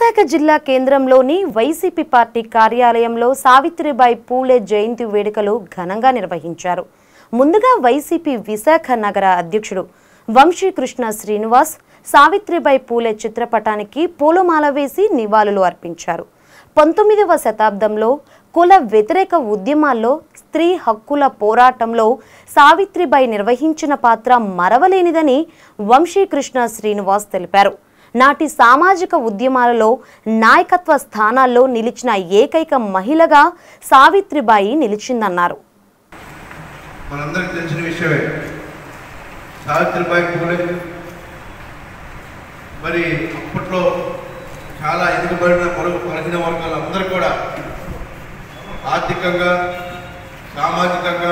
విశాఖ జిల్లా కేంద్రంలోని YCP party కార్యాలయంలో సావిత్రిబాయి పూలే జయంతి వేడుకలు ఘనంగా నిర్వహించారు ముందుగా వైసీపీ విశాఖ నగర అధ్యక్షుడు వంశీకృష్ణ శ్రీనివాస్ సావిత్రిబాయి పూలే చిత్రపటానికి పూలమాల వేసి నివాళులు అర్పించారు పంతొమ్మిదవ శతాబ్దంలో కుల వ్యతిరేక ఉద్యమాల్లో స్త్రీ హక్కుల పోరాటంలో సావిత్రిబాయి నిర్వహించిన పాత్ర మరవలేనిదని వంశీకృష్ణ శ్రీనివాస్ తెలిపారు నాటి సామాజిక ఉద్యమాలలో నాయకత్వ స్థానాల్లో నిలిచిన ఏకైక మహిళగా సావిత్రిబాయి నిలిచిందన్నారు మనందరికీ తెలిసిన విషయమే సావిత్రిబాయి పూలే మరి అప్పట్లో చాలా ఎదుగుబడిన పొరుగు పలికిన వర్గాలందరూ కూడా ఆర్థికంగా సామాజికంగా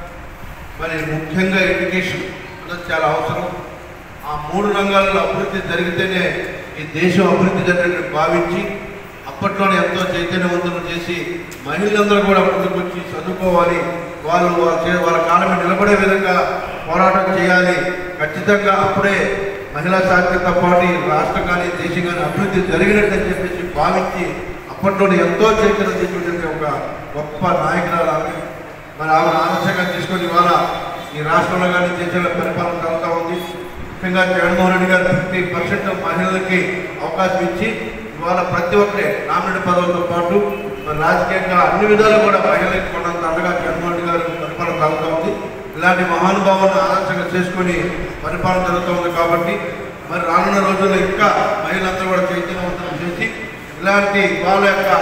మరి ముఖ్యంగా ఎడ్యుకేషన్ అన్నది చాలా అవసరం ఆ మూడు రంగాల్లో అభివృద్ధి జరిగితేనే ఈ దేశం అభివృద్ధి జరిగినట్టు భావించి అప్పట్లోనే ఎంతో చైతన్యవంతులు చేసి మహిళలందరూ కూడా ముందుకొచ్చి చదువుకోవాలి వాళ్ళు వాళ్ళ చే- వాళ్ళ కాలం మీద నిలబడే విధంగా పోరాటం చేయాలి ఖచ్చితంగా అప్పుడే మహిళా సాధికారత పార్టీ రాష్ట్రం కానీ దేశం కానీ అభివృద్ధి జరిగినట్టు చెప్పేసి భావించి అప్పట్లోనే ఎంతో చైతన్యం తీసుకుంటే ఒక గొప్ప నాయకురాలు ఆమె మరి ఆమె ఆదర్శంగా తీసుకొని ఇవాళ ఈ రాష్ట్రంలో కానీ దేశంలో పరిపాలన జరుగుతూ ఉంది ముఖ్యంగా జగన్మోహన్ రెడ్డి గారు ఫిఫ్టీ పర్సెంట్ మహిళలకి అవకాశం ఇచ్చి ఇవాళ ప్రతి ఒక్కరే నామినేట్ పదవులతో పాటు మరి రాజకీయంగా అన్ని విధాలు కూడా మహిళలకు కొన్నంత అండగా జగన్మోహన్ రెడ్డి గారు పరిపాలన సాగుతూ ఉంది ఇలాంటి మహానుభావులను ఆదర్శంగా చేసుకొని పరిపాలన జరుగుతూ ఉంది కాబట్టి మరి రానున్న రోజుల్లో ఇంకా మహిళలందరూ కూడా చైతన్యవంతం చేసి ఇలాంటి వాళ్ళ యొక్క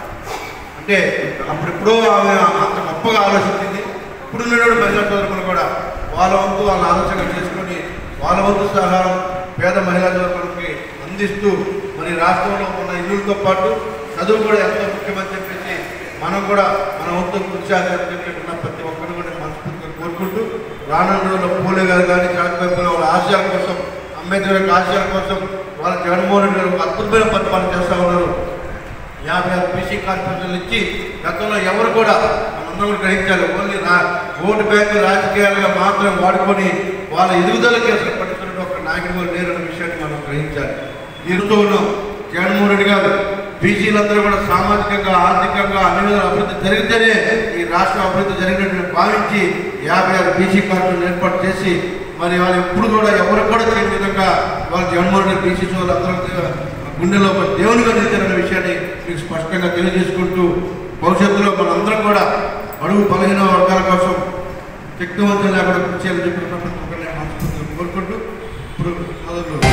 అంటే అప్పుడెప్పుడో ఆమె అంత గొప్పగా ఆలోచించింది ఇప్పుడున్నటువంటి మహిళా సోదరులు కూడా వాళ్ళ వంతు వాళ్ళ ఆలోచన చేసుకొని వాళ్ళ వంతు సహారం పేద మహిళా సోదరులకి అందిస్తూ మరి రాష్ట్రంలో ఉన్న ఇల్లులతో పాటు చదువు కూడా ఎంతో ముఖ్యమని చెప్పేసి మనం కూడా మన వంతు కృషి చేయాలని చెప్పి ఉన్న ప్రతి ఒక్కరు కూడా మనస్ఫూర్తిగా కోరుకుంటూ రానున్న రోజుల్లో పూలే గారు కానీ చాటుపై పూలే వాళ్ళ ఆశయాల కోసం అంబేద్కర్ యొక్క ఆశయాల కోసం వాళ్ళ జగన్మోహన్ రెడ్డి గారు ఒక అద్భుతమైన పరిపాలన చేస్తూ ఉన్నారు యాభై ఆరు బీసీ కార్పొరేషన్లు ఇచ్చి గతంలో ఎవరు కూడా మనందరం కూడా గ్రహించాలి ఓన్లీ రా ఓటు బ్యాంకు రాజకీయాలుగా మాత్రం వాడుకొని వాళ్ళ ఎదుగుదలకి అసలు పట్టుకున్న ఒక నాయకుడు కూడా లేరన్న విషయాన్ని మనం గ్రహించాలి ఈ ఋతువులో జగన్మోహన్ రెడ్డి గారు బీసీలందరూ కూడా సామాజికంగా ఆర్థికంగా అన్ని విధాల అభివృద్ధి జరిగితేనే ఈ రాష్ట్ర అభివృద్ధి జరిగినట్టు భావించి యాభై ఆరు బీసీ కార్పొరేషన్ ఏర్పాటు చేసి మరి వాళ్ళు ఎప్పుడు కూడా ఎవరు కూడా చేయని విధంగా వాళ్ళు జగన్మోహన్ రెడ్డి బీసీ సోదరులందరూ గుండెలో ఒక దేవునిగా నిలిచారన్న విషయాన్ని మీకు స్పష్టంగా తెలియజేసుకుంటూ భవిష్యత్తులో మనందరం కూడా అడుగు బలహీన వర్గాల కోసం శక్తివంతం లేకుండా కృషి చేయాలని చెప్పి ప్రతి ఒక్కరిని మనస్ఫూర్తిగా కోరుకుంటూ ఇప్పుడు సోదరులు